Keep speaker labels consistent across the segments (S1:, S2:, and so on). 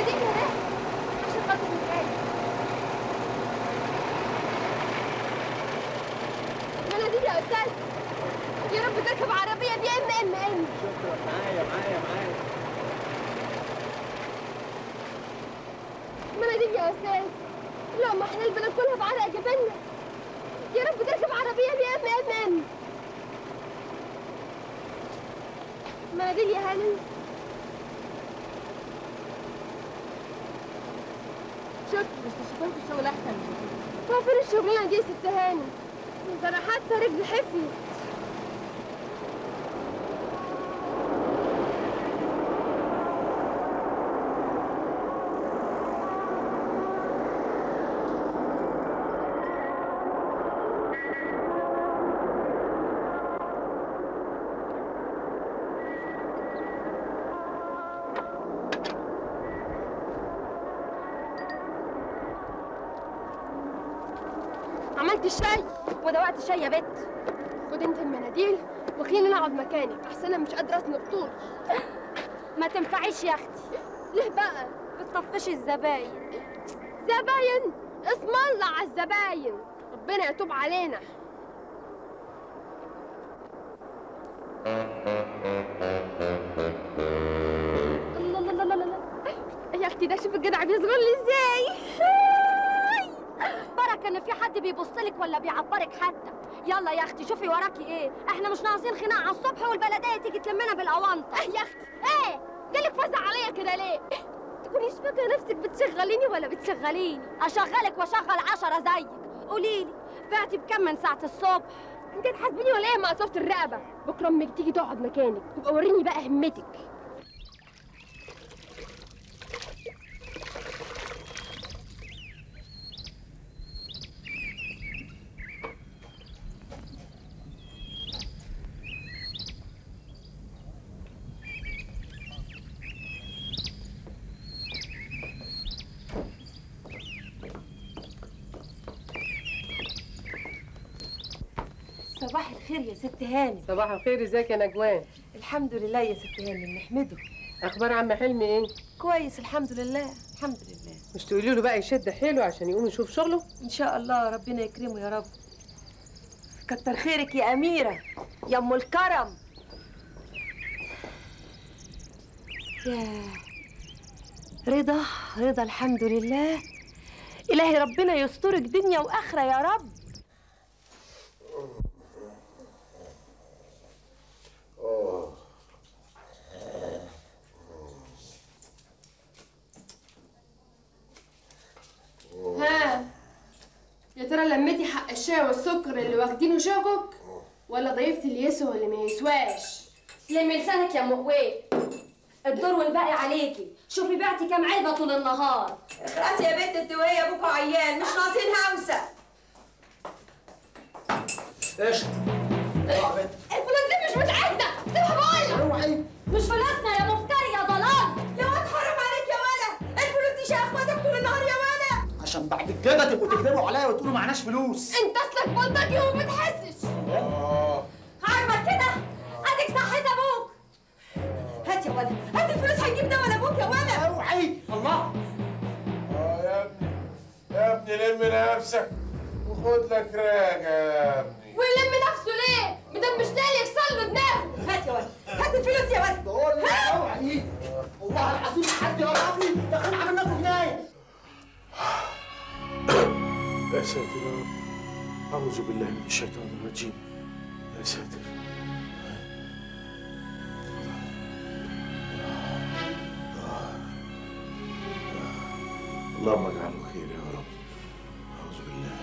S1: مناديل يا ريت عشان خاطر الغالي مناديل يا استاذ يا رب تركب عربيه دي ام ام ام
S2: شكرا معايا معايا معايا
S1: مناديل يا استاذ لو ما احنا البلد كلها بعرق جبلنا يا رب تركب عربيه دي ام ام ام مناديل يا هانم شكرا بس تشوفون في الشغل احسن طب فين الشغلانه دي يا ست هانم ده انا حتى رجلي حفلت عملت الشاي ودوقت الشاي يا بت خد انت المناديل وخليني اقعد مكانك احسن انا مش قادره اسند طول
S3: ما تنفعيش يا اختي
S1: ليه بقى
S3: بتطفشي الزباين
S1: زباين اسم الله على الزباين ربنا يتوب علينا الله الله الله الله الله يا اختي ده شوف الجدع بيصغر لي ازاي
S3: بركه ان في حد بيبص لك ولا بيعبرك حتى يلا يا اختي شوفي وراكي ايه احنا مش ناقصين خناق على الصبح والبلديه تيجي تلمنا بالاونطه
S1: يا اختي ايه جالك فزع عليا كده ليه تكونيش فاكره نفسك بتشغليني ولا بتشغليني
S3: اشغلك واشغل عشرة زيك قوليلي بعتي بكم من ساعه الصبح
S1: انت تحاسبيني ولا ايه مع صوت الرقبه بكره امك تيجي تقعد مكانك تبقى وريني بقى همتك
S4: صباح الخير يا ست هانم
S5: صباح الخير ازيك يا نجوان
S4: الحمد لله يا ست هانم نحمده
S5: اخبار عم حلمي ايه
S4: كويس الحمد لله الحمد لله
S5: مش تقولي له بقى يشد حيله عشان يقوم يشوف شغله
S4: ان شاء الله ربنا يكرمه يا رب كتر خيرك يا اميره يا ام الكرم يا رضا رضا الحمد لله الهي ربنا يسترك دنيا واخره يا رب
S1: ها يا ترى لميتي حق الشاي والسكر اللي واخدينه شوكك ولا ضيفتي اللي يسوى واللي ما يسواش
S3: لمي لسانك يا ام قوي الدور والباقي عليكي شوفي بعتي كام علبه طول النهار
S4: خلاص يا بنت انت وهي ابوكوا عيان مش ناقصين همسه
S2: ايش؟
S1: الفلوس دي مش بتاعتنا سيبها بقول
S2: روحي
S3: مش فلوسنا يا مفتري يا ضلال
S4: يا واد حرام عليك يا ولا الفلوس دي شيء اخواتك طول النهار يا ولا
S2: عشان بعد كده تبقوا تكذبوا عليا وتقولوا معناش فلوس
S1: انت اصلك بلطجي وما بتحسش
S4: عاجبك كده اديك صحيت ابوك هات يا ولا هات الفلوس هنجيب ده ولا ابوك يا ولا
S2: روحي الله
S6: اه يا ابني يا ابني لم نفسك وخد لك راجع يا ابني
S1: ويلم نفسه ليه؟ مدام مش لاقي يكسر له دماغه
S4: هات يا ولا هات الفلوس يا ولا
S2: بقول لك روحي والله العظيم حد يقربني دخل عامل لكم جنايه
S6: يا ساتر يا رب أعوذ بالله من الشيطان الرجيم يا ساتر اللهم اجعله خير يا رب أعوذ بالله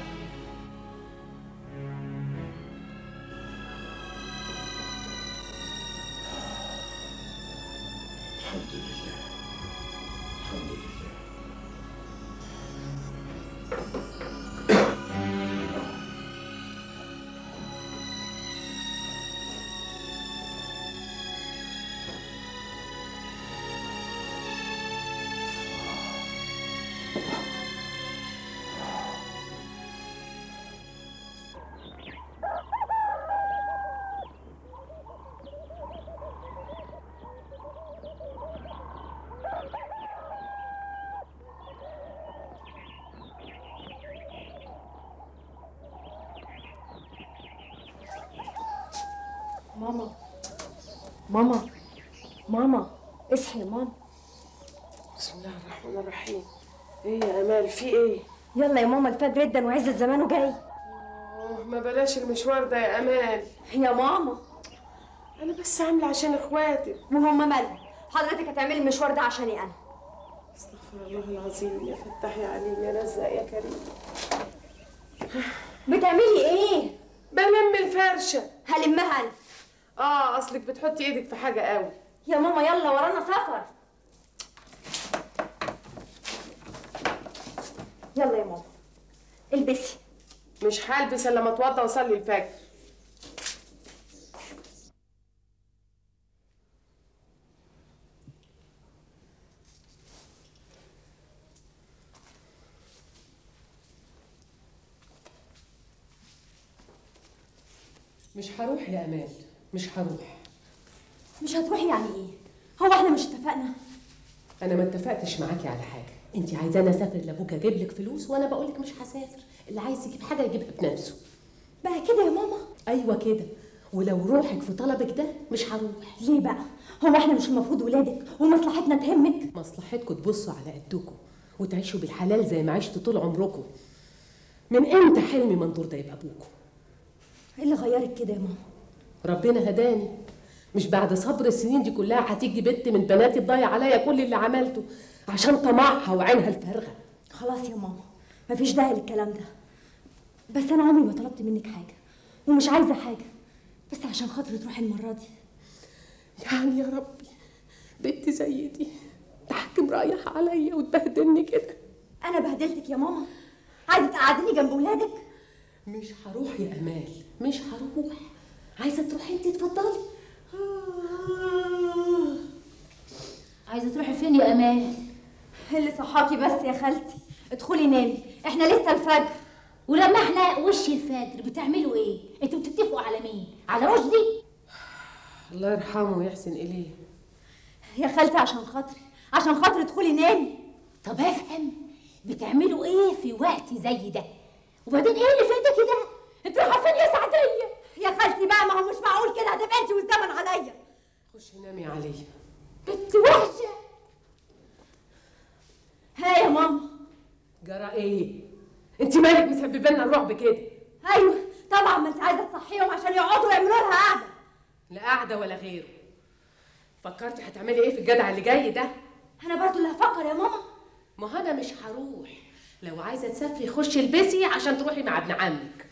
S6: الحمد لله الحمد لله
S4: ماما ماما ماما اصحي يا ماما
S5: بسم الله الرحمن الرحيم ايه يا امال في ايه
S4: يلا يا ماما الفجر جدا وعز الزمان وجاي
S5: أوه، ما بلاش المشوار ده يا امال
S4: يا ماما
S5: انا بس عامله عشان اخواتك
S4: وهم مالهم حضرتك هتعملي المشوار ده عشاني انا
S5: استغفر الله العظيم يا فتاح يا عليم يا رزاق يا كريم
S4: بتعملي ايه
S5: بلم الفرشه
S4: هلمها انا
S5: اه اصلك بتحطي ايدك في حاجه قوي
S4: يا ماما يلا ورانا سفر يلا يا ماما البسي
S5: مش هلبس الا لما اتوضى واصلي الفجر
S7: مش هروح يا امال مش هروح
S4: مش هتروحي يعني ايه هو احنا مش اتفقنا
S7: انا ما اتفقتش معاكي على حاجه انت عايزاني اسافر لابوك اجيب لك فلوس وانا بقول لك مش هسافر اللي عايز يجيب حاجه يجيبها بنفسه
S4: بقى كده يا ماما
S7: ايوه كده ولو روحك في طلبك ده مش هروح
S4: ليه بقى هو احنا مش المفروض ولادك ومصلحتنا تهمك
S7: مصلحتكم تبصوا على قدكم وتعيشوا بالحلال زي ما عشتوا طول عمركم من امتى حلمي منظور ده يبقى ابوكم
S4: ايه اللي غيرك كده يا ماما
S7: ربنا هداني مش بعد صبر السنين دي كلها هتيجي بنت من بناتي تضيع عليا كل اللي عملته عشان طمعها وعينها الفارغه
S4: خلاص يا ماما مفيش داعي للكلام ده بس انا عمري ما طلبت منك حاجه ومش عايزه حاجه بس عشان خاطري تروحي المره دي
S7: يعني يا ربي بنت زي دي تحكم رايح عليا وتبهدلني كده
S4: انا بهدلتك يا ماما عايزه تقعديني جنب ولادك
S7: مش هروح يا امال مش هروح عايزه تروحي انت اتفضلي
S8: عايزه تروحي فين يا امال
S4: اللي صحاكي بس يا خالتي ادخلي نامي احنا لسه الفجر
S8: ولما احنا وش الفجر بتعملوا ايه انتوا بتتفقوا على مين على رشدي
S7: الله يرحمه ويحسن اليه
S4: يا خالتي عشان خاطري عشان خاطري ادخلي نامي
S8: طب افهم بتعملوا ايه في وقت زي ده وبعدين ايه اللي فاتك ده انت رايحه فين يا سعديه
S4: يا خالتي بقى ما هو مش معقول كده هتبقى انت والزمن عليا
S7: خشي نامي عليا
S8: بنت وحشه
S4: ها يا ماما
S7: جرى ايه انت مالك مسببه لنا الرعب كده
S4: ايوه طبعا ما انت عايزه تصحيهم عشان يقعدوا يعملوا لها قعده
S7: لا قاعده ولا غيره فكرتي هتعملي ايه في الجدع اللي جاي ده
S4: انا برضو اللي هفكر يا ماما
S7: ما هو انا مش هروح لو عايزه تسافري خشي البسي عشان تروحي مع ابن عمك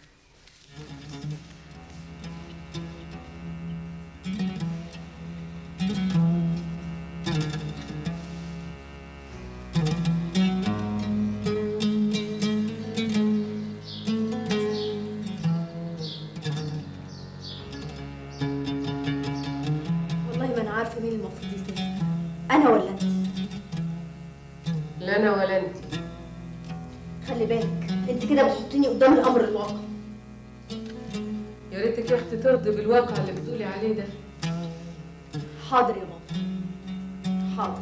S4: والله ما انا عارفه مين المفروض يسافر انا ولا انت
S5: لا انا ولا انت
S4: خلي بالك انت كده بتحطيني قدام الامر الواقع
S5: يا ريتك يا اختي ترضي بالواقع اللي بتقولي عليه ده
S4: حاضر يا ماما حاضر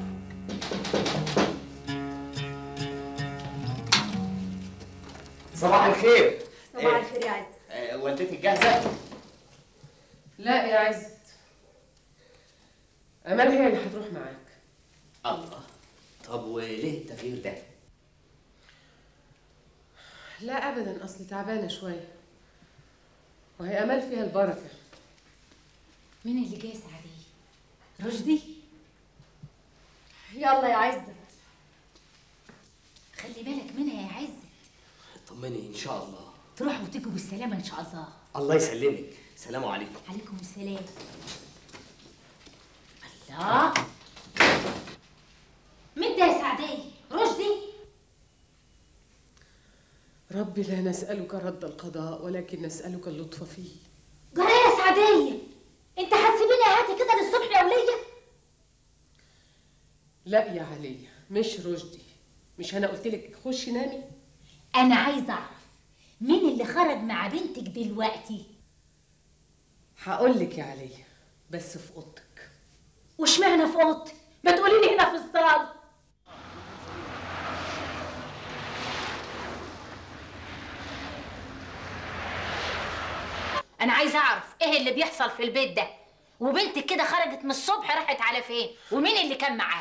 S2: صباح الخير
S4: صباح الخير يا عز
S2: آه، والدتك جاهزه
S5: لا يا عزت امال هي اللي هتروح معاك
S2: الله طب وليه التغيير ده
S5: لا ابدا اصل تعبانه شويه وهي امال فيها البركه
S8: مين اللي جاي سعديه رشدي
S4: يلا يا عزت
S8: خلي بالك منها يا عز
S2: طمني ان شاء الله
S8: تروحوا وتيجوا بالسلامه ان شاء الله
S2: الله يسلمك سلام عليكم
S8: عليكم السلام الله مين ده يا سعديه رشدي
S5: ربي لا نسالك رد القضاء ولكن نسالك اللطف فيه
S8: جرى يا سعديه انت هتسيبيني هاتي كده للصبح يا وليه
S5: لا يا عليا مش رشدي مش انا قلت لك خشي نامي
S8: انا عايزه اعرف مين اللي خرج مع بنتك دلوقتي
S5: هقول لك يا عليا بس في اوضتك
S8: واشمعنى في اوضتي ما تقولي لي هنا في الصاله انا عايزه اعرف ايه اللي بيحصل في البيت ده وبنتك كده خرجت من الصبح راحت على فين ومين اللي كان معاها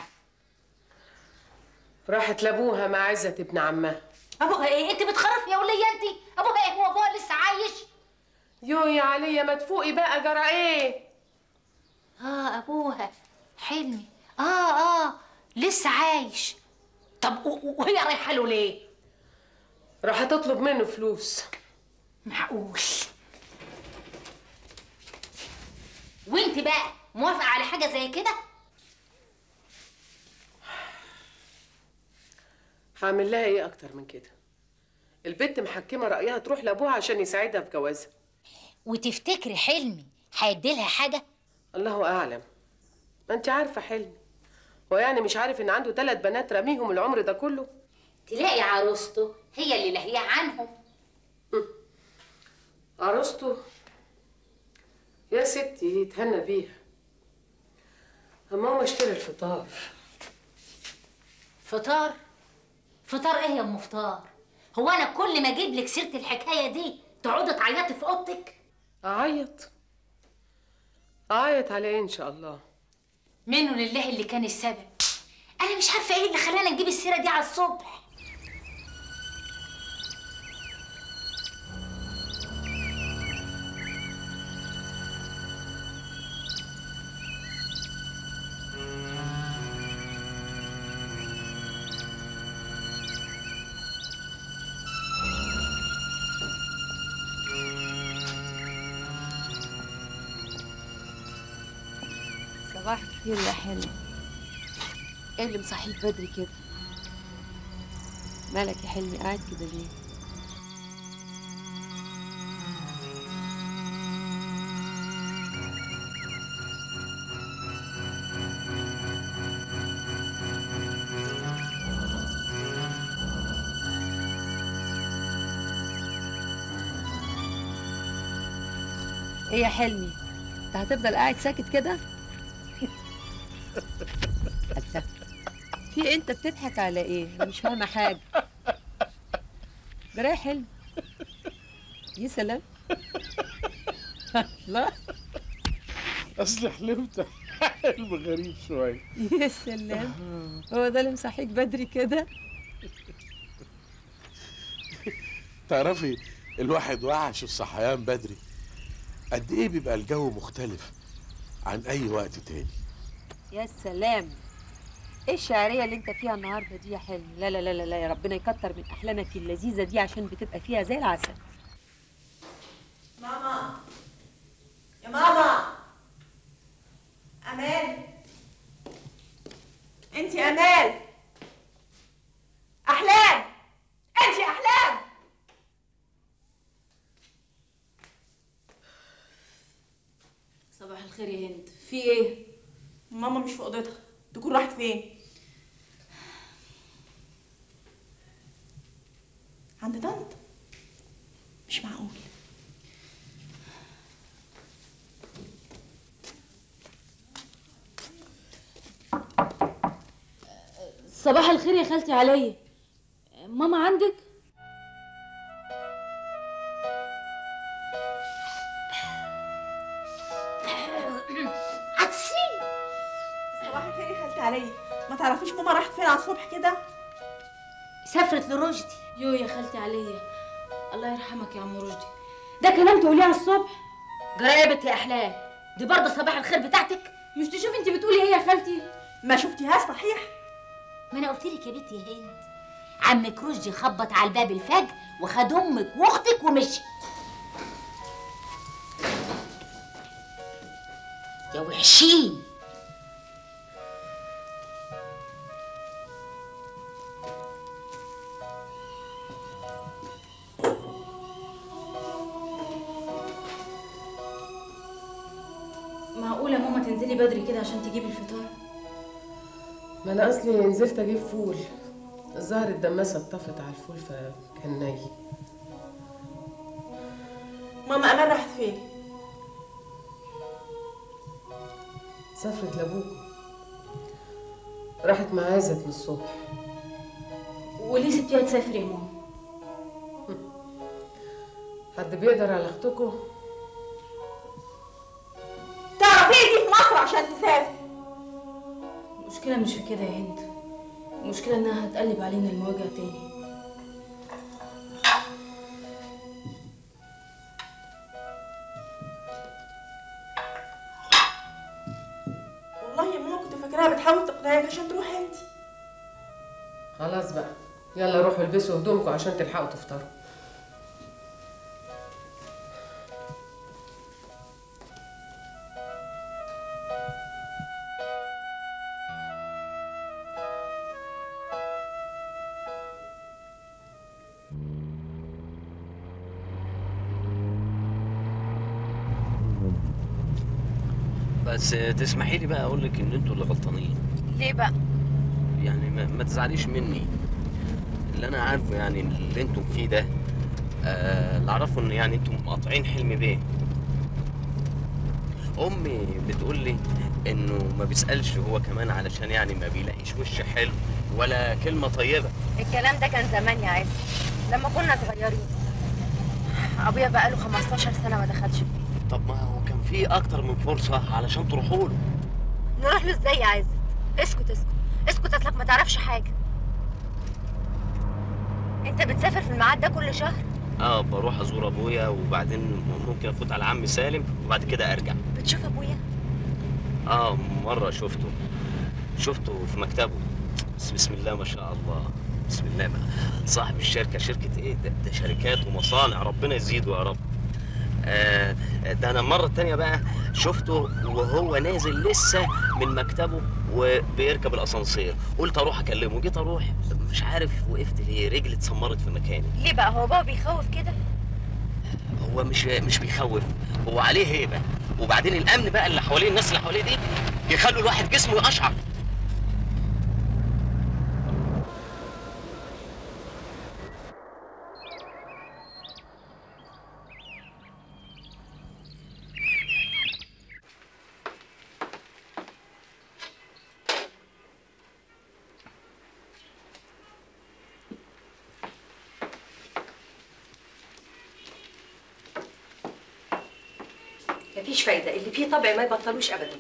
S7: راحت لابوها مع عزت ابن عمها
S8: ابوها ايه انت بتخرفي يا وليه انت ابوها ايه هو ابوها لسه عايش
S7: يو يا عليا ما تفوقي بقى جرى ايه
S8: اه ابوها حلمي اه اه لسه عايش طب و- و- وهي رايحه له ليه
S7: راح تطلب منه فلوس
S8: معقول وانت بقى موافقه على حاجه زي كده
S7: هعمل لها ايه اكتر من كده البت محكمه رايها تروح لابوها عشان يساعدها في جوازها
S8: وتفتكري حلمي هيديلها حاجه
S7: الله اعلم ما انت عارفه حلمي هو يعني مش عارف ان عنده ثلاث بنات راميهم العمر ده كله
S8: تلاقي عروسته هي اللي لاهيه عنهم
S7: عروسته يا ستي يتهنى بيها اما هو اشتري الفطار
S8: فطار فطار ايه يا ام فطار هو انا كل ما اجيب لك سيره الحكايه دي تقعدي تعيطي في اوضتك
S7: اعيط اعيط على ايه ان شاء الله
S8: منه لله اللي كان السبب انا مش عارفه ايه اللي خلانا نجيب السيره دي على الصبح
S9: صباح الخير يا حلو ايه اللي مصحيك بدري كده مالك يا حلمي قاعد كده ليه ايه يا حلمي انت هتفضل قاعد ساكت كده الله. في إيه؟ انت بتضحك على ايه أنا مش فاهمه حاجه جراح حلو يا سلام الله
S6: اصل حلمت حلم غريب شويه
S9: يا سلام هو ده اللي مصحيك بدري كده
S6: تعرفي الواحد وعش الصحيان بدري قد ايه بيبقى الجو مختلف عن اي وقت تاني
S9: يا سلام ايه الشعريه اللي انت فيها النهارده دي يا حلمي لا لا لا لا, لا يا ربنا يكتر من احلامك اللذيذه دي عشان بتبقى فيها زي العسل
S10: ماما يا ماما امال انت امال احلام انت احلام
S4: صباح الخير يا هند في ايه
S10: ماما مش في اوضتها تكون راحت فين عند طنط مش معقول
S4: صباح الخير يا خالتي عليا ماما عندك
S8: عطسي
S10: صباح الخير يا خالتي عليا ما تعرفيش ماما راحت فين على الصبح كده
S8: سافرت لرشدي
S4: يو يا خالتي عليا الله يرحمك يا عم رشدي ده كلام تقوليه على الصبح
S8: جرابت يا احلام دي برضه صباح الخير بتاعتك
S4: مش تشوفي انت بتقولي ايه يا خالتي
S10: ما شفتيهاش صحيح
S8: ما انا قلت لك يا بنتي يا هند عمك رشدي خبط على الباب الفجر وخد امك واختك ومشي يا وحشين
S4: معقوله ماما تنزلي بدري كده عشان تجيبي الفطار
S7: ما انا اصلي نزلت اجيب فول الظاهر الدماسه اتطفت على الفول فكان ناي
S10: ماما امال راحت فين
S7: سافرت لابوك راحت مع عزت من الصبح
S4: وليه سبتيها تسافر يا ماما
S7: حد بيقدر على اختكم
S10: تعرفي مصر عشان تسافر
S11: المشكلة مش في كده يا هند المشكلة انها هتقلب علينا المواجهة تاني
S10: والله يا ماما كنت فاكراها بتحاول تقنعك عشان تروح انت
S5: خلاص بقى يلا روحوا البسوا هدومكم عشان تلحقوا تفطروا
S12: بس تسمحي لي بقى اقول لك ان انتوا اللي غلطانين
S9: ليه بقى
S12: يعني ما, ما تزعليش مني اللي انا عارفه يعني اللي انتم فيه ده آه اللي اعرفه ان يعني انتم مقاطعين حلم بيه امي بتقول لي انه ما بيسالش هو كمان علشان يعني ما بيلاقيش وش حلو ولا كلمه طيبه
S3: الكلام ده كان زمان يا عز لما كنا صغيرين ابويا بقاله 15 سنه ما دخلش البيت
S12: طب ما هو كان في اكتر من فرصه علشان تروحوا له
S3: نروح له ازاي يا عزت اسكت اسكت اسكت اصلك ما تعرفش حاجه انت بتسافر في الميعاد ده كل شهر
S12: اه بروح ازور ابويا وبعدين ممكن افوت على عمي سالم وبعد كده ارجع
S3: بتشوف ابويا
S12: اه مرة شفته شفته في مكتبه بس بسم الله ما شاء الله بسم الله ما. صاحب الشركة شركة ايه ده, ده شركات ومصانع ربنا يزيده يا رب آه ده انا المرة التانية بقى شفته وهو نازل لسه من مكتبه وبيركب الاسانسير قلت اروح اكلمه جيت اروح مش عارف وقفت ليه رجلي اتسمرت في مكاني
S3: ليه بقى هو بابا بيخوف كده
S12: هو مش مش بيخوف هو عليه هيبه وبعدين الامن بقى اللي حواليه الناس اللي حواليه دي يخلوا الواحد جسمه يقشعر
S9: مفيش فايدة اللي فيه طبع ما يبطلوش أبدا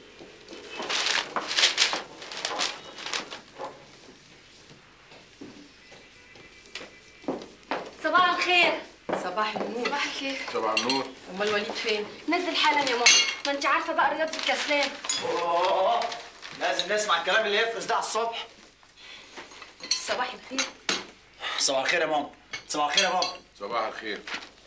S3: صباح الخير
S9: صباح النور
S3: صباح الخير
S6: طبعا النور
S9: أمال وليد فين؟
S3: نزل حالا يا ماما ما انت عارفه بقى رياضه الكسلان
S2: أوه، لازم نسمع الكلام اللي يفرز ده على الصبح
S9: صباح الخير
S2: صباح الخير يا ماما صباح الخير يا ماما
S6: صباح الخير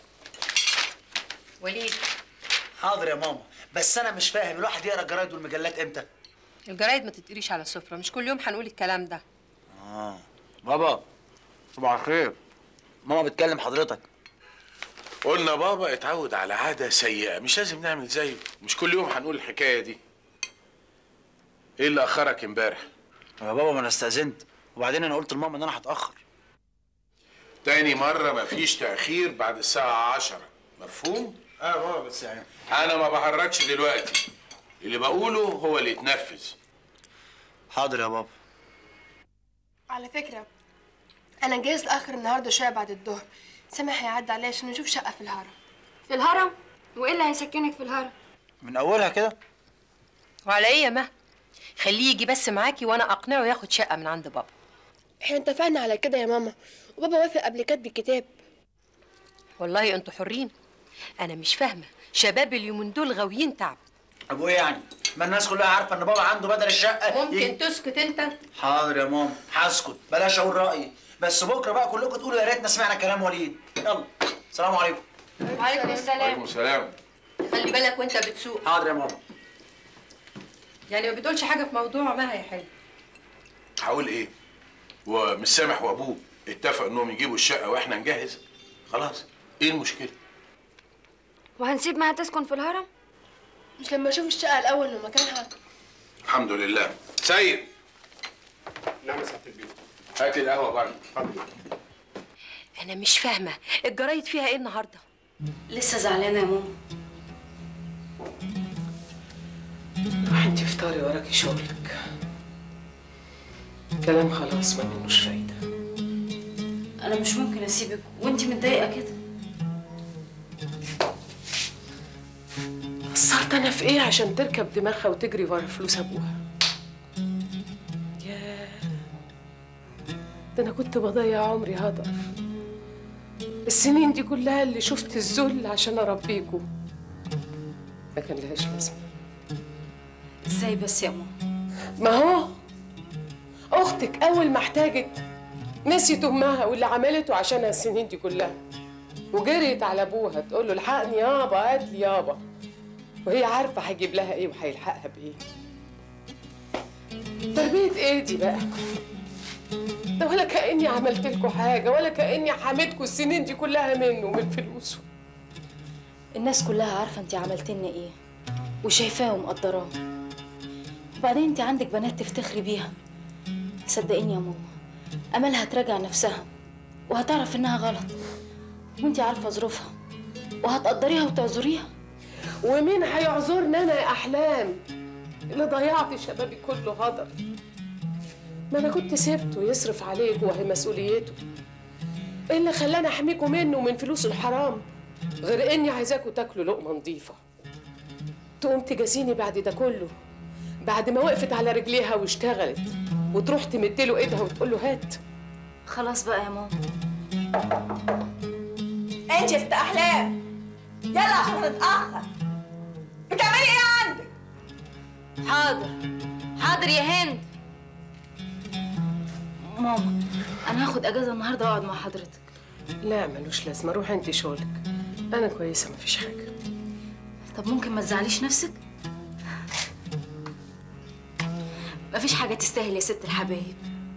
S9: وليد
S2: حاضر يا ماما بس انا مش فاهم الواحد يقرا الجرايد والمجلات امتى
S9: الجرايد ما تتقريش على السفرة مش كل يوم هنقول الكلام ده
S2: اه بابا صباح الخير ماما بتكلم حضرتك
S6: قلنا بابا اتعود على عادة سيئة مش لازم نعمل زيه مش كل يوم هنقول الحكاية دي ايه اللي اخرك امبارح
S2: يا بابا ما انا استأذنت وبعدين انا قلت لماما ان انا هتأخر
S6: تاني مرة مفيش تأخير بعد الساعة عشرة مفهوم؟
S2: اه يا بابا بس يعني
S6: أنا ما بهرجش دلوقتي اللي بقوله هو اللي يتنفذ
S2: حاضر يا بابا
S1: على فكرة أنا جاهز لآخر النهاردة شوية بعد الظهر سامح هيعدي عليا عشان نشوف شقة في الهرم
S3: في الهرم وايه اللي هيسكنك في الهرم
S2: من اولها كده
S9: وعلى ايه يا مه خليه يجي بس معاكي وانا اقنعه ياخد شقه من عند بابا
S1: احنا اتفقنا على كده يا ماما وبابا وافق قبل كاتب الكتاب
S9: والله انتوا حرين انا مش فاهمه شباب اليومين دول غاويين تعب
S2: طب وايه يعني ما الناس كلها عارفه ان بابا عنده بدل الشقه
S9: ممكن تسكت انت
S2: حاضر يا ماما هسكت بلاش اقول رايي بس بكره بقى كلكم تقولوا يا ريتنا سمعنا كلام وليد يلا سلام عليكم
S9: وعليكم السلام
S6: السلام
S9: خلي بالك وانت بتسوق
S2: حاضر يا ماما
S9: يعني ما بتقولش حاجه في موضوع ما هيحل
S6: هقول ايه ومش سامح وابوه اتفقوا انهم يجيبوا الشقة واحنا نجهز خلاص ايه المشكلة
S3: وهنسيب ما تسكن في الهرم
S1: مش لما اشوف الشقة الأول ومكانها
S6: الحمد لله سيد نعم سعادة البيت هات القهوة بره
S9: انا مش فاهمه الجرايد فيها ايه النهارده
S11: لسه زعلانة يا ماما
S5: روحي انتي افطري وراكي شغلك كلام خلاص ما منوش فايدة
S11: أنا مش ممكن أسيبك وأنتي متضايقة كده
S5: قصرت
S7: غلطانة في ايه عشان تركب دماغها وتجري ورا فلوس ابوها ياه ده انا كنت بضيع عمري هدر السنين دي كلها اللي شفت الذل عشان اربيكوا ما كان لهاش لازمه
S11: ازاي بس يا ماما
S7: ما هو اختك اول ما احتاجت نسيت امها واللي عملته عشانها السنين دي كلها وجريت على ابوها تقول له الحقني يابا هات لي يابا وهي عارفه هيجيب لها ايه وهيلحقها بايه تربيه ايه دي بقى ده ولا كاني عملت لكم حاجه ولا كاني حميتكم السنين دي كلها منه من فلوسه
S11: الناس كلها عارفه انت عملت لنا ايه وشايفاه ومقدراه وبعدين انت عندك بنات تفتخري بيها صدقيني يا ماما املها تراجع نفسها وهتعرف انها غلط وانت عارفه ظروفها وهتقدريها وتعذريها
S7: ومين هيعذرني انا يا احلام اللي ضيعت شبابي كله هدر ما انا كنت سبته يصرف عليك وهي مسؤوليته ايه اللي خلاني احميكوا منه ومن فلوس الحرام غير اني عايزاكوا تاكلوا لقمه نظيفه تقوم تجازيني بعد ده كله بعد ما وقفت على رجليها واشتغلت وتروح تمدله ايدها وتقول له هات
S11: خلاص بقى يا ماما
S10: انت يا ست احلام يلا عشان هنتاخر بتعملي ايه عندك
S11: حاضر حاضر يا هند ماما انا هاخد اجازه النهارده واقعد مع حضرتك
S7: لا ملوش لازمه روحي انت شغلك انا كويسه مفيش حاجه
S11: طب ممكن ما تزعليش نفسك مفيش حاجه تستاهل يا ست الحبايب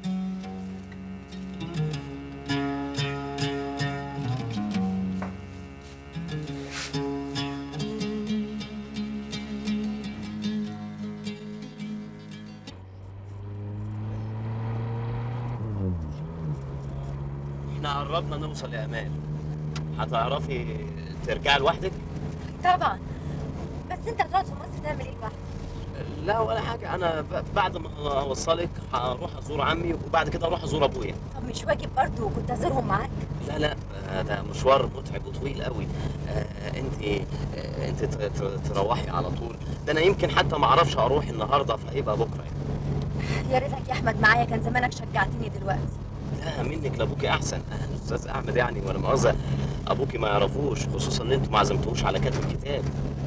S12: احنا قربنا نوصل يا امال هتعرفي ترجعي لوحدك
S3: طبعا بس انت هتقعد في مصر تعمل ايه لوحدك
S12: لا ولا حاجه انا ب- بعد ما اوصلك هروح ازور عمي وبعد كده اروح ازور ابويا
S3: طب مش واجب برضه كنت ازورهم معاك
S12: لا لا آه، ده مشوار متعب وطويل قوي انت انت ت- ت- تروحي على طول ده انا يمكن حتى ما اعرفش اروح النهارده فهيبقى بكره يعني.
S3: يا ريتك يا احمد معايا كان زمانك شجعتني دلوقتي
S12: لا منك لابوكي احسن آه، الاستاذ احمد يعني ولا مؤاخذه ابوكي ما يعرفوش خصوصا ان انتوا ما عزمتوش على كتب الكتاب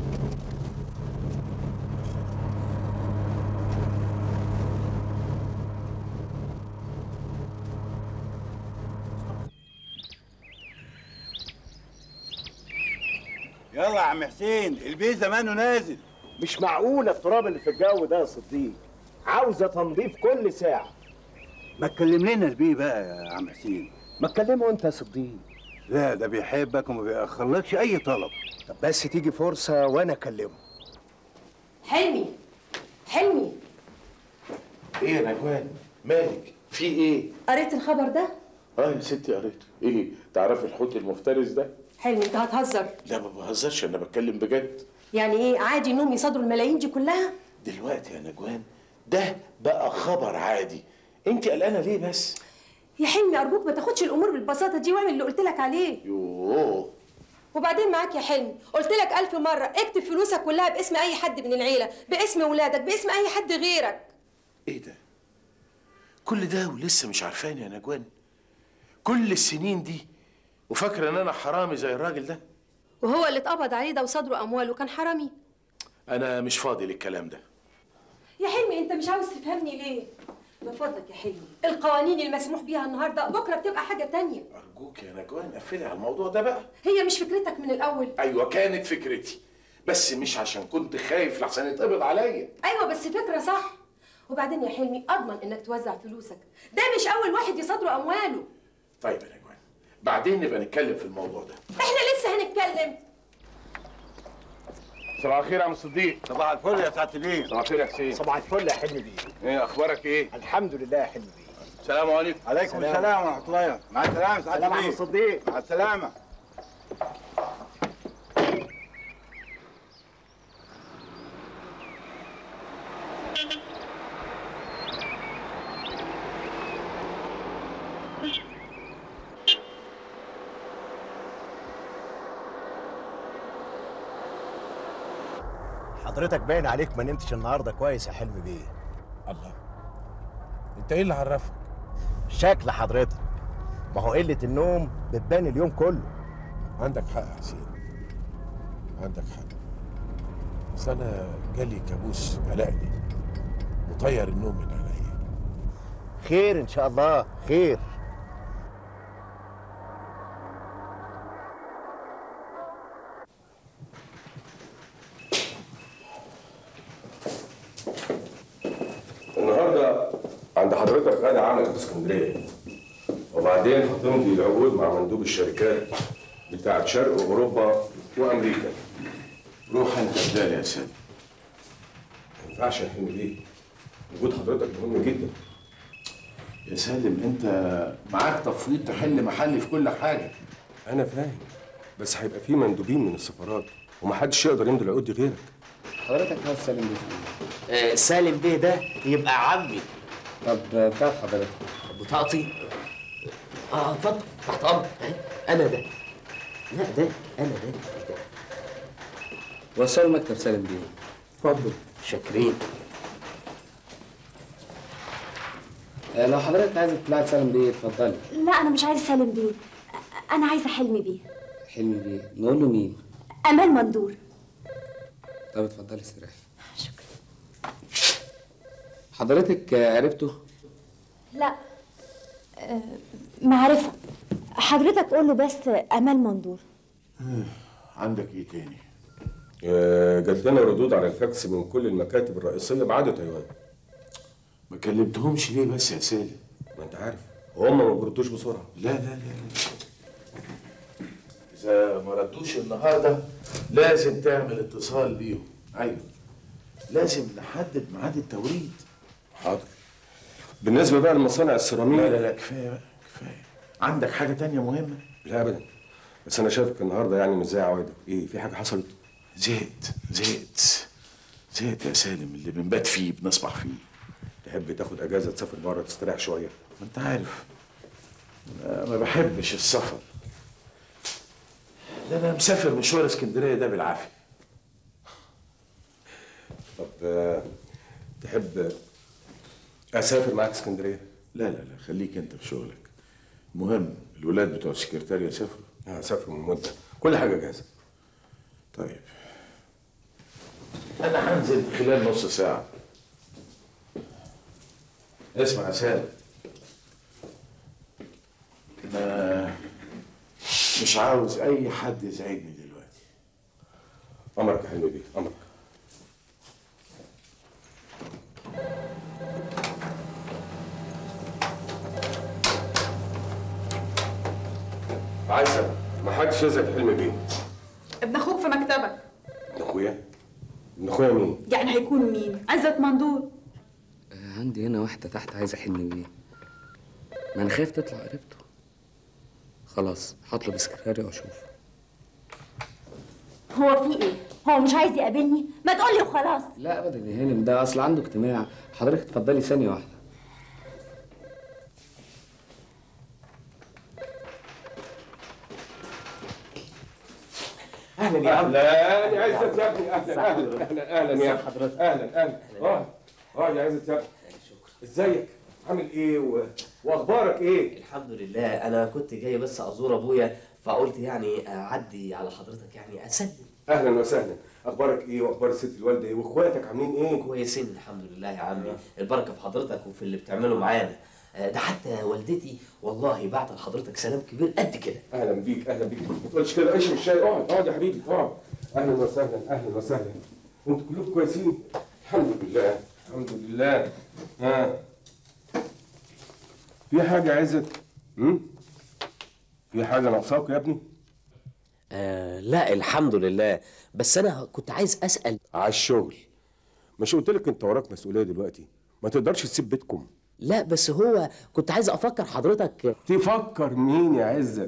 S13: يلا يا عم حسين البيه زمانه نازل
S14: مش معقولة التراب اللي في الجو ده يا صديق عاوزة تنظيف كل ساعة
S13: ما تكلم لنا البيه بقى يا عم حسين
S14: ما تكلمه انت يا صديق
S13: لا ده بيحبك وما بيأخرلكش أي طلب
S14: طب بس تيجي فرصة وأنا أكلمه
S7: حلمي حلمي
S6: ايه يا نجوان مالك في ايه
S1: قريت الخبر ده
S6: اه يا ستي قريته ايه تعرفي الحوت المفترس ده
S1: حلمي انت هتهزر
S6: لا ما بهزرش انا بتكلم بجد
S1: يعني ايه عادي انهم يصادروا الملايين دي كلها
S6: دلوقتي يا نجوان ده بقى خبر عادي انت قلقانه ليه بس
S1: يا حلمي ارجوك ما تاخدش الامور بالبساطه دي واعمل اللي قلت لك عليه
S6: يوه
S1: وبعدين معاك يا حلمي قلت لك الف مره اكتب فلوسك كلها باسم اي حد من العيله باسم ولادك باسم اي حد غيرك
S6: ايه ده كل ده ولسه مش عارفاني يا نجوان كل السنين دي وفاكره ان انا حرامي زي الراجل ده
S1: وهو اللي اتقبض عليه ده وصادره امواله كان حرامي
S6: انا مش فاضي للكلام ده
S1: يا حلمي انت مش عاوز تفهمني ليه من فضلك يا حلمي القوانين المسموح بيها النهارده بكره بتبقى حاجه تانية
S6: ارجوك يا نجوان قفلي على الموضوع ده بقى
S1: هي مش فكرتك من الاول
S6: ايوه كانت فكرتي بس مش عشان كنت خايف لحسن يتقبض عليا
S1: ايوه بس فكره صح وبعدين يا حلمي اضمن انك توزع فلوسك ده مش اول واحد يصادروا امواله
S6: طيب يا نجوان بعدين نبقى نتكلم في الموضوع ده
S1: احنا لسه هنتكلم
S6: صباح الخير يا عم صديق
S13: صباح الفل يا سعاده البيه
S6: صباح الخير يا حسين
S14: صباح الفل يا حلمي بيه
S6: ايه اخبارك ايه
S14: الحمد لله يا حلمي بيه
S6: السلام عليكم
S13: عليكم السلام ورحمه الله مع السلامه سعاده
S14: سلام
S13: البيه
S14: عم صديق
S13: مع السلامه
S14: حضرتك باين عليك ما نمتش النهارده كويس يا حلمي بيه
S6: الله انت ايه اللي عرفك
S14: شكل حضرتك ما هو قله النوم بتبان اليوم كله
S6: عندك حق يا حسين عندك حق بس انا جالي كابوس قلقني وطير النوم من عليا
S14: خير ان شاء الله خير
S15: النهارده عند حضرتك غدا عمل في اسكندريه وبعدين هتمضي العقود مع مندوب الشركات بتاعت شرق اوروبا وامريكا
S6: روح انت بدالي يا سامي
S15: ما ينفعش يا حلمي ليه؟ وجود حضرتك مهم جدا
S6: يا سالم انت معاك تفويض تحل محلي في كل حاجه
S15: انا فاهم بس هيبقى في مندوبين من السفارات ومحدش يقدر يمضي العقود دي غيرك
S16: حضرتك عاوز سالم بيه فين؟
S2: آه سالم بيه ده يبقى عمي
S16: طب بتاعت حضرتك
S2: بطاقتي اه اتفضل تحت امرك أهي. انا ده لا ده انا ده ده
S16: وصل مكتب سالم بيه
S2: اتفضل شاكرين
S16: آه، لو حضرتك عايزه تطلعي سالم بيه اتفضلي
S4: لا انا مش عايزه سالم بيه انا عايزه حلمي بيه
S16: حلمي بيه نقول له مين؟
S4: امال مندور
S16: طب اتفضلي استريحي شكرا حضرتك آه، عرفته؟
S4: لا آه، معرفه حضرتك قول له بس امال مندور
S6: عندك ايه تاني
S15: آه، جات لنا ردود على الفاكس من كل المكاتب الرئيسيه ما عدا تايوان
S6: ما كلمتهمش ليه بس يا سالم
S15: ما انت عارف هم ما بيردوش بسرعه
S6: لا لا لا لا اذا ما ردوش النهارده لازم تعمل اتصال بيهم ايوه لازم نحدد ميعاد التوريد
S15: حاضر بالنسبه بقى لمصانع السيراميك
S6: لا لا لا كفايه بقى كفايه عندك حاجه تانية مهمه
S15: لا ابدا بس انا شايفك النهارده يعني مش زي عوايدك ايه في حاجه حصلت
S6: زهقت زهقت زهقت يا سالم اللي بنبات فيه بنصبح فيه
S15: تحب تاخد اجازه تسافر بره تستريح شويه
S6: ما انت عارف أنا ما بحبش السفر ده انا مسافر مشوار اسكندريه ده بالعافيه
S15: طب آه، تحب اسافر معاك اسكندريه
S6: لا لا لا خليك انت في شغلك المهم الولاد بتوع السكرتارية سافروا
S15: هسافروا من مده كل حاجه جاهزه
S6: طيب انا هنزل خلال نص ساعه اسمع يا سالم انا مش عاوز اي حد يزعجني دلوقتي
S15: امرك يا حلمي بيه امرك عايزة ما حدش يزعج حلمي بيه
S10: ابن اخوك في مكتبك
S15: ابن اخويا ابن اخويا مين؟
S10: يعني هيكون مين عزت مندور
S16: آه، عندي هنا واحدة تحت عايزة حلمي بيه ما أنا خايف تطلع قريبته خلاص هطلب سكرتاري وأشوف
S4: هو في ايه هو مش عايز يقابلني ما تقولي وخلاص
S16: لا أبدا يا هانم ده أصل عنده اجتماع حضرتك اتفضلي ثانية واحدة
S15: اهلا يا عم اهلا يا عزت يا ابني اهلا اهلا اهلا اهلا يا حضرتك اهلا اهلا اقعد اقعد يا عزت يا ابني ازيك عامل ايه و... واخبارك ايه
S17: الحمد لله انا كنت جاي بس ازور ابويا فقلت يعني اعدي على حضرتك يعني اسلم
S15: اهلا وسهلا اخبارك ايه واخبار الست الوالده ايه واخواتك عاملين ايه
S17: كويسين الحمد لله يا عمي البركه في حضرتك وفي اللي بتعمله معانا آه، ده حتى والدتي والله بعت لحضرتك سلام كبير قد كده
S15: اهلا بيك اهلا بيك ما تقولش كده اشرب الشاي اقعد اقعد يا حبيبي اقعد اهلا وسهلا اهلا وسهلا انتوا كلكم كويسين الحمد لله الحمد لله ها في حاجه عزت امم في حاجه ناقصاك يا ابني
S17: آه لا الحمد لله بس انا كنت عايز اسال
S15: على الشغل مش قلت لك انت وراك مسؤوليه دلوقتي ما تقدرش تسيب بيتكم
S17: لا بس هو كنت عايز افكر حضرتك
S15: تفكر مين يا عزت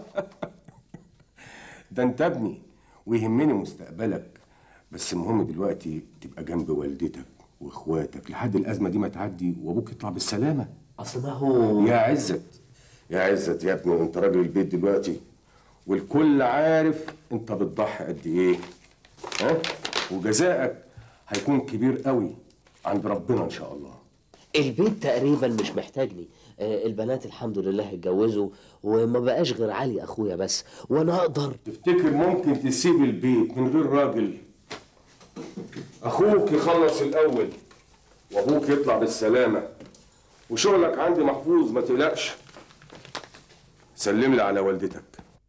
S15: ده انت ابني ويهمني مستقبلك بس المهم دلوقتي تبقى جنب والدتك واخواتك لحد الازمه دي ما تعدي وابوك يطلع بالسلامه
S17: اصل ما هو
S15: يا عزت يا عزت يا ابني انت راجل البيت دلوقتي والكل عارف انت بتضحي قد ايه ها وجزائك هيكون كبير قوي عند ربنا ان شاء الله
S17: البيت تقريبا مش محتاجني آه، البنات الحمد لله اتجوزوا وما بقاش غير علي اخويا بس وانا اقدر
S15: تفتكر ممكن تسيب البيت من غير راجل اخوك يخلص الاول وابوك يطلع بالسلامه وشغلك عندي محفوظ ما تقلقش سلم لي على والدتك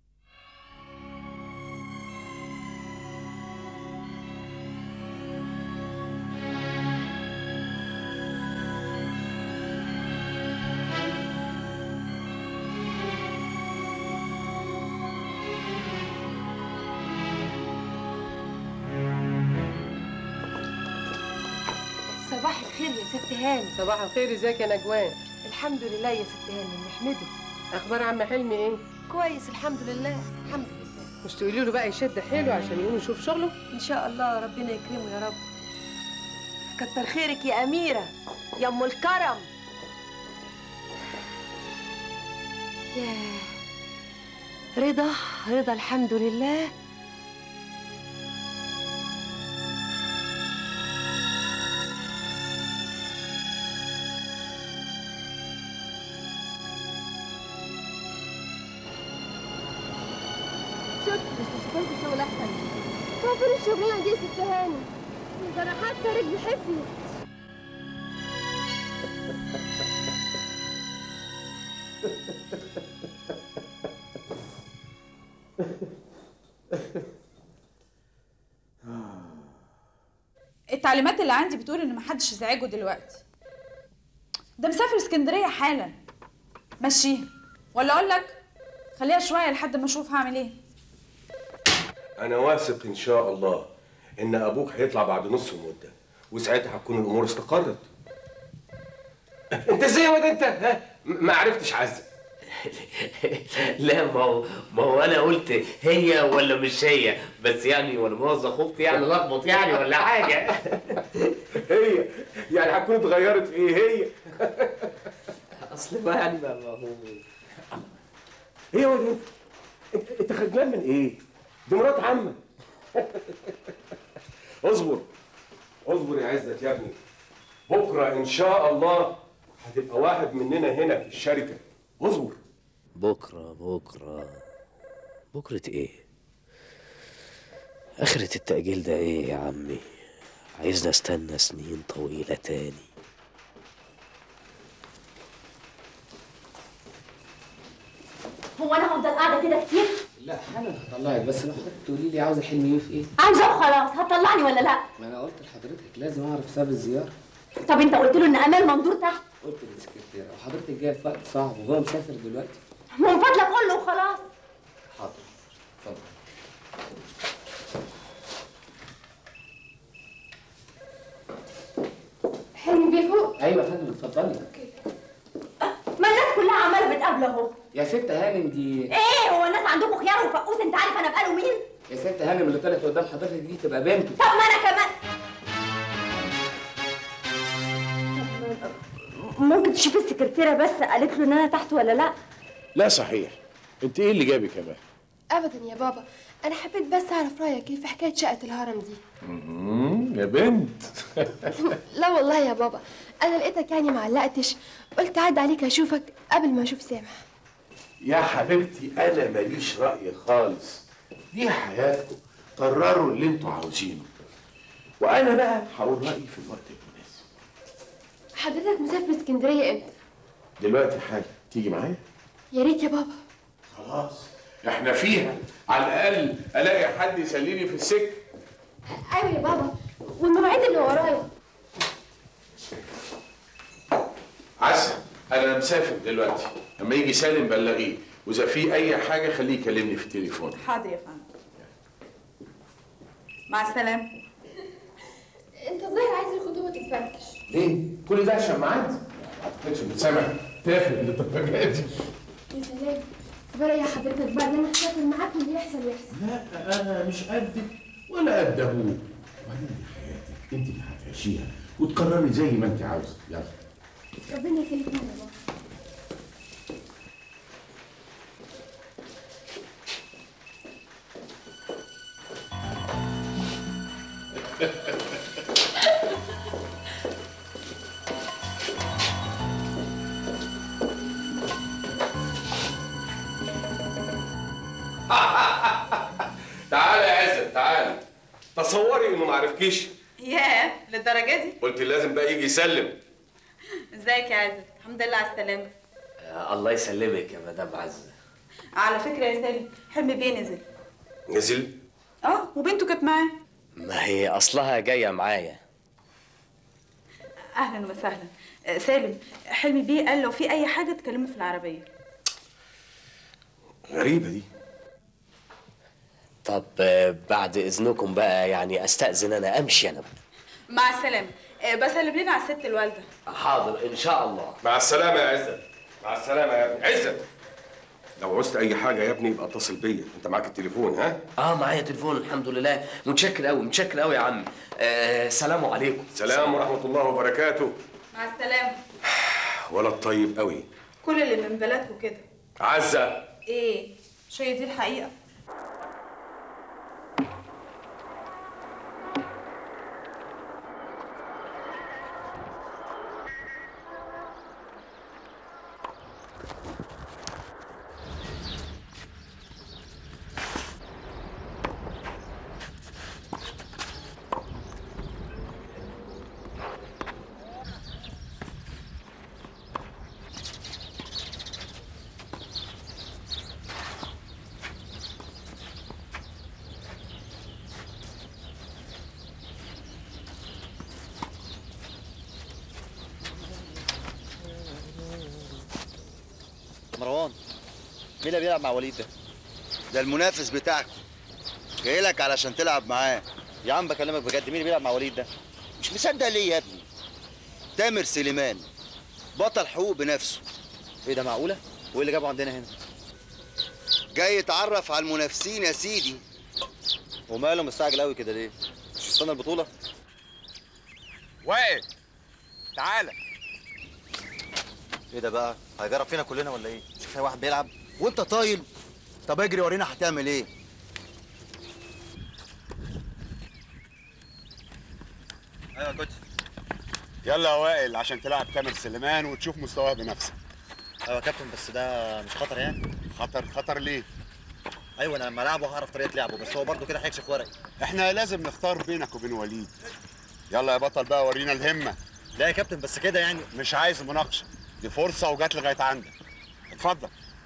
S9: صباح الخير يا ست هاني
S7: صباح الخير ازيك يا نجوان
S9: الحمد لله يا ست هاني نحمده
S7: اخبار عم حلمي ايه
S9: كويس الحمد لله الحمد لله
S7: مش تقولي له بقى يشد حيله عشان يقوم يشوف شغله
S9: ان شاء الله ربنا يكرمه يا رب كتر خيرك يا اميره يا ام الكرم ياه رضا رضا الحمد لله
S1: شفت بس اشتغلت شغل احسن هو فين الشغلانه دي يا ست هاني ده انا حتى رجلي حفلت
S18: التعليمات اللي عندي بتقول ان محدش يزعجه دلوقتي ده مسافر اسكندريه حالا مشيه ولا اقول لك خليها شويه لحد ما اشوف هعمل ايه
S15: انا واثق ان شاء الله ان ابوك هيطلع بعد نص المده وساعتها هتكون الامور استقرت انت ازاي يا واد انت ها م- ما عرفتش عزة
S17: لا ما هو ما هو انا قلت هي ولا مش هي بس يعني وانا موظف اختي يعني لخبط يعني ولا حاجه
S15: هي يعني هتكون اتغيرت في ايه هي
S17: اصل ما يعني ما ما هو
S15: ايه يا واد انت انت انت خجلان من ايه دي مرات عمك اصبر اصبر يا عزت يا ابني بكره ان شاء الله هتبقى واحد مننا هنا في الشركه اصبر
S17: بكره بكره بكره ايه اخرة التأجيل ده ايه يا عمي عايزنا استنى سنين طويلة تاني
S4: هو انا هفضل قاعده كده كتير
S16: لا حالا هطلعك بس لو حضرتك تقولي لي عاوزه حلمي ايه في ايه
S4: عاوزه وخلاص هتطلعني ولا لا
S16: ما انا قلت لحضرتك لازم اعرف سبب الزياره
S4: طب انت قلت له ان امال مندور تحت
S16: قلت للسكرتيره وحضرتك جايه في وقت صعب وهو مسافر دلوقتي
S4: من فضلك قول له وخلاص
S16: حاضر اتفضل
S1: حلمي بيه فوق
S16: ايوه يا فندم اتفضلي
S4: ما الناس كلها عماله بتقابله اهو
S16: يا ست هانم دي
S4: ايه هو الناس عندكم خيار وفقوس انت عارف انا بقاله مين
S16: يا ست هانم اللي طلعت قدام حضرتك دي تبقى بنته
S4: طب ما انا كمان طب ممكن تشوف السكرتيره بس قالت له ان انا تحت ولا لا
S6: لا صحيح انت ايه اللي جابك يا بقى
S1: ابدا يا بابا انا حبيت بس اعرف رايك ايه في حكايه شقه الهرم دي
S6: يا بنت
S1: لا والله يا بابا انا لقيتك يعني ما علقتش قلت عدى عليك اشوفك قبل ما اشوف سامح
S6: يا حبيبتي انا ماليش راي خالص دي حياتكم قرروا اللي انتوا عاوزينه وانا بقى هقول رايي في الوقت المناسب
S1: حضرتك مسافر اسكندريه امتى
S6: دلوقتي حاجه تيجي معايا
S1: يا ريت يا بابا
S6: خلاص احنا فيها على الاقل الاقي حد يسليني في السكه
S1: ايوه يا بابا والمواعيد اللي ورايا
S6: عسى انا مسافر دلوقتي لما يجي سالم بلغيه واذا في اي حاجه خليه يكلمني في التليفون
S18: حاضر يا فندم مع السلامه
S1: انت ظاهر عايز الخطوبه تتفركش
S6: ليه كل ده عشان ميعاد ما اعتقدش ان سامح تافه للدرجه دي
S1: يا سلام بريح حضرتك بقى ده انا هسافر معاك واللي يحصل يحصل
S6: لا انا مش قدك ولا قد ابوك وبعدين دي حياتك انت اللي هتعيشيها وتقرري زي ما انت عاوزه يلا
S1: ربنا يخليك لنا يا بابا
S15: تصوري انه ما عرفكيش
S18: ياه للدرجه دي
S15: قلت لازم بقى يجي يسلم
S18: ازيك يا عزت الحمد لله على السلامه
S17: آه، الله يسلمك يا مدام عزه
S18: على فكره يا سالم حلمي بيه نزل
S15: نزل
S18: اه وبنته كانت معاه
S17: ما هي اصلها جايه معايا
S18: اهلا وسهلا آه، سالم حلمي بيه قال لو في اي حاجه تكلمه في العربيه
S15: غريبه دي
S17: طب آه، بعد اذنكم بقى يعني استاذن انا امشي انا بقى
S18: مع السلامه آه، بسلم لنا على الست الوالده
S17: حاضر ان شاء الله
S15: مع السلامه يا عزت مع السلامه يا ابني عزت لو عوزت اي حاجه يا ابني يبقى اتصل بيا انت معاك التليفون ها
S17: اه معايا تليفون الحمد لله متشكر قوي متشكر قوي يا عم آه سلام عليكم
S15: سلام ورحمه الله وبركاته
S18: مع السلامه
S15: ولد طيب قوي
S18: كل اللي من بلدكم كده
S15: عزه
S18: ايه مش هي دي الحقيقه
S13: مروان مين اللي بيلعب مع وليد ده؟ ده المنافس بتاعكم جاي لك علشان تلعب معاه يا عم بكلمك بجد مين اللي بيلعب مع وليد ده؟ مش مصدق ليه يا ابني؟ تامر سليمان بطل حقوق بنفسه ايه ده معقولة؟ وايه اللي جابه عندنا هنا؟ جاي يتعرف على المنافسين يا سيدي وماله مستعجل قوي كده ليه؟ مش استنى البطولة؟
S19: واقف تعالى
S13: ايه ده بقى؟ هيجرب فينا كلنا ولا ايه؟ شوف في واحد بيلعب وانت طايل طب اجري ورينا هتعمل ايه؟ ايوه يا كوتش
S19: يلا يا وائل عشان تلعب تامر سليمان وتشوف مستواه بنفسك
S13: ايوه يا كابتن بس ده مش خطر يعني
S19: خطر خطر ليه؟
S13: ايوه انا لما العبه هعرف طريقه لعبه بس هو برضه كده هيكشف ورقي
S19: احنا لازم نختار بينك وبين وليد يلا يا بطل بقى ورينا الهمة
S13: لا يا كابتن بس كده يعني
S19: مش عايز مناقشة دي فرصة وجات لغاية عندك اتفضل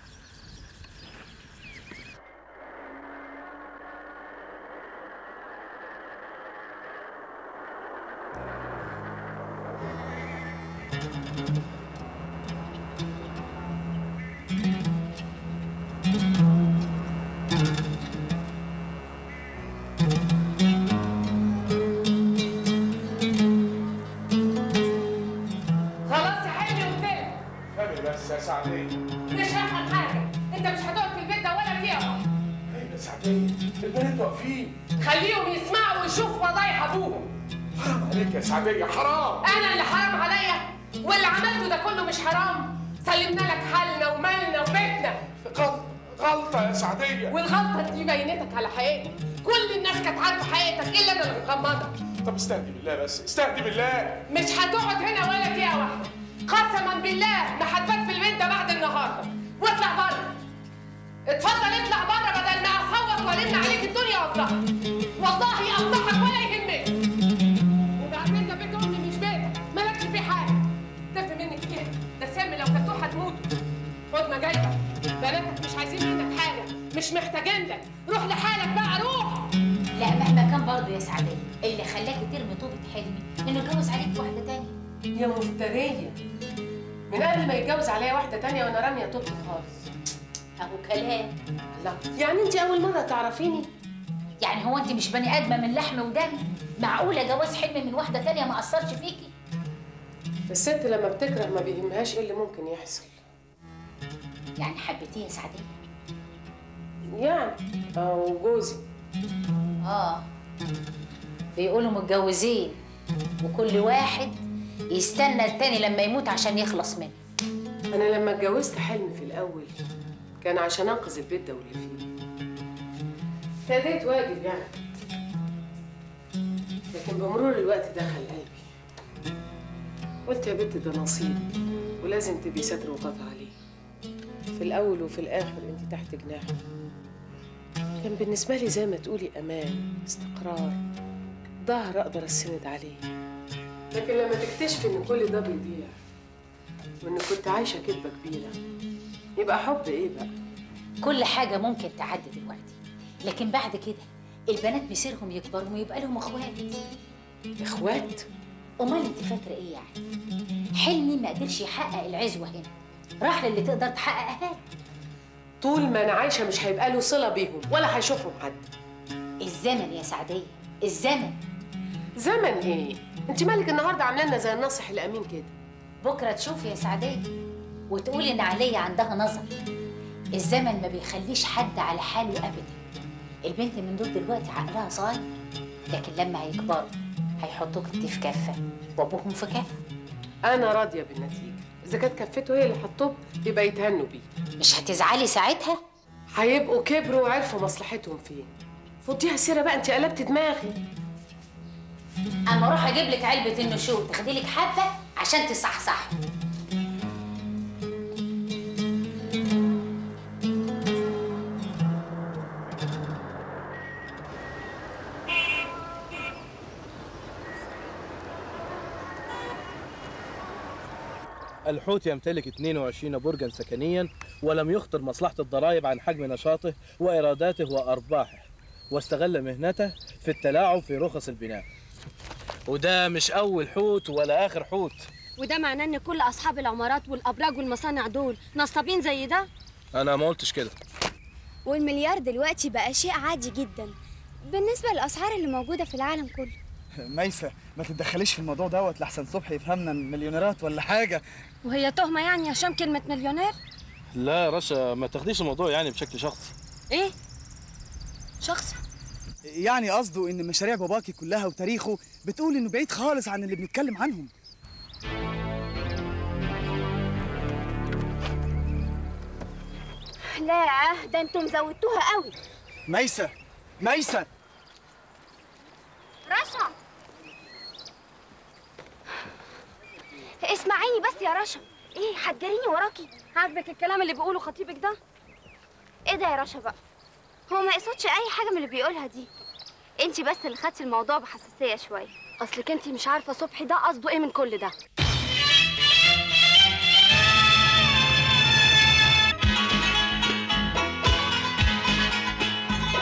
S7: خلاص يا حلمي قلت لك
S15: فهمي بس يا سعديه
S7: مش هفهم حاجه انت مش هتقعد في البيت ده ولا فيها
S15: ايه يا سعديه البنات واقفين
S7: خليهم يسمعوا ويشوفوا فضايح ابوهم
S15: حرام عليك يا سعديه حرام
S7: انا اللي حرام عليا واللي عملته ده كله مش حرام سلمنا لك حالنا ومالنا وبيتنا
S15: غلط غلطه يا سعديه
S7: والغلطه دي بينتك على حقيقتك كل الناس كانت عارفه حقيقتك الا انا اللي مغمضه
S15: طب استهدي بالله بس استهدي بالله
S7: مش هتقعد هنا ولا دقيقه واحده قسما بالله ما هتبات في البيت ده بعد النهارده واطلع بره اتفضل اطلع بره بدل ما اصوت والم عليك الدنيا وافضحك والله افضحك ولا يهمك وبعدين ده بيت امي مش بيتك مالكش فيه حاجه تفهم منك كده ده سم لو كلتوه هتموتوا خد ما جايبك بناتك مش عايزين منك حاجه مش محتاجين لك روح لحالك بقى روح
S8: لا مهما كان برضه يا سعدية اللي خلاكي ترمي طوبة حلمي انه اتجوز عليك واحدة تانية
S7: يا مفترية من قبل ما يتجوز عليا واحدة تانية وانا رامية طوبتي خالص
S8: اهو كلام
S7: لا يعني انت اول مرة تعرفيني
S8: يعني هو انت مش بني ادمة من لحم ودم معقولة جواز حلمي من واحدة تانية ما اثرش فيكي
S7: الست لما بتكره ما بيهمهاش ايه اللي ممكن يحصل
S8: يعني حبيتيه يا سعدية
S7: يعني او جوزي
S8: اه بيقولوا متجوزين وكل واحد يستنى التاني لما يموت عشان يخلص منه
S7: انا لما اتجوزت حلمي في الاول كان عشان انقذ البيت ده واللي فيه ابتديت واجب يعني لكن بمرور الوقت دخل قلبي قلت يا بنت ده نصيبي ولازم تبقي ستر وغطى عليه في الاول وفي الاخر انت تحت جناحي كان بالنسبة لي زي ما تقولي أمان استقرار ظهر أقدر أسند عليه لكن لما تكتشفي إن كل ده بيضيع وإن كنت عايشة كدبة كبيرة يبقى حب إيه بقى؟
S8: كل حاجة ممكن تعدي دلوقتي لكن بعد كده البنات مصيرهم يكبروا ويبقى لهم اخوات
S7: اخوات؟
S8: امال انت فاكرة ايه يعني؟ حلمي ما قدرش يحقق العزوة هنا راح للي تقدر تحققها له.
S7: طول ما أنا عايشة مش هيبقى له صلة بيهم ولا هيشوفهم حد
S8: الزمن يا سعدية الزمن
S7: زمن إيه؟ أنت مالك النهاردة عاملة لنا زي الناصح الأمين كده
S8: بكرة تشوفي يا سعدية وتقولي إن عليا عندها نظر الزمن ما بيخليش حد على حاله أبدا البنت من دول دلوقتي عقلها صغير لكن لما هيكبروا هيحطوك انت في كفة وأبوهم في كفة
S7: أنا راضية بالنتيجة إذا كانت كفته هي اللي حطوه يبقى يتهنوا بيه
S8: مش هتزعلي ساعتها؟
S7: هيبقوا كبروا وعرفوا مصلحتهم فين فضيها سيرة بقى أنت قلبت دماغي
S8: أما أروح أجيب لك علبة النشور تاخدي لك حبة عشان تصحصحي
S20: الحوت يمتلك 22 برجا سكنيا ولم يخطر مصلحة الضرائب عن حجم نشاطه وإيراداته وأرباحه واستغل مهنته في التلاعب في رخص البناء وده مش أول حوت ولا آخر حوت
S3: وده معناه ان كل اصحاب العمارات والابراج والمصانع دول نصابين زي ده
S20: أنا ما قلتش كده
S21: والمليار دلوقتي بقى شيء عادي جدا بالنسبة للأسعار اللي موجودة في العالم كله
S22: ميسة ما تتدخليش في الموضوع دوت لحسن صبحي يفهمنا مليونيرات ولا حاجة
S3: وهي تهمه يعني عشان كلمه مليونير
S20: لا يا رشا ما تاخديش الموضوع يعني بشكل شخصي
S3: ايه شخص
S22: يعني قصده إن مشاريع باباكي كلها وتاريخه بتقول إنه بعيد خالص عن اللي بنتكلم عنهم
S21: لا ده انتم زودتوها قوي
S22: ميسة ميسة
S21: رشا اسمعيني بس يا رشا ايه هتجريني وراكي
S3: عاجبك الكلام اللي بيقوله خطيبك ده
S21: ايه ده يا رشا بقى هو ما يقصدش اي حاجه من اللي بيقولها دي انتي بس اللي خدتي الموضوع بحساسيه شويه
S3: اصلك انتي مش عارفه صبحي ده قصده ايه من كل ده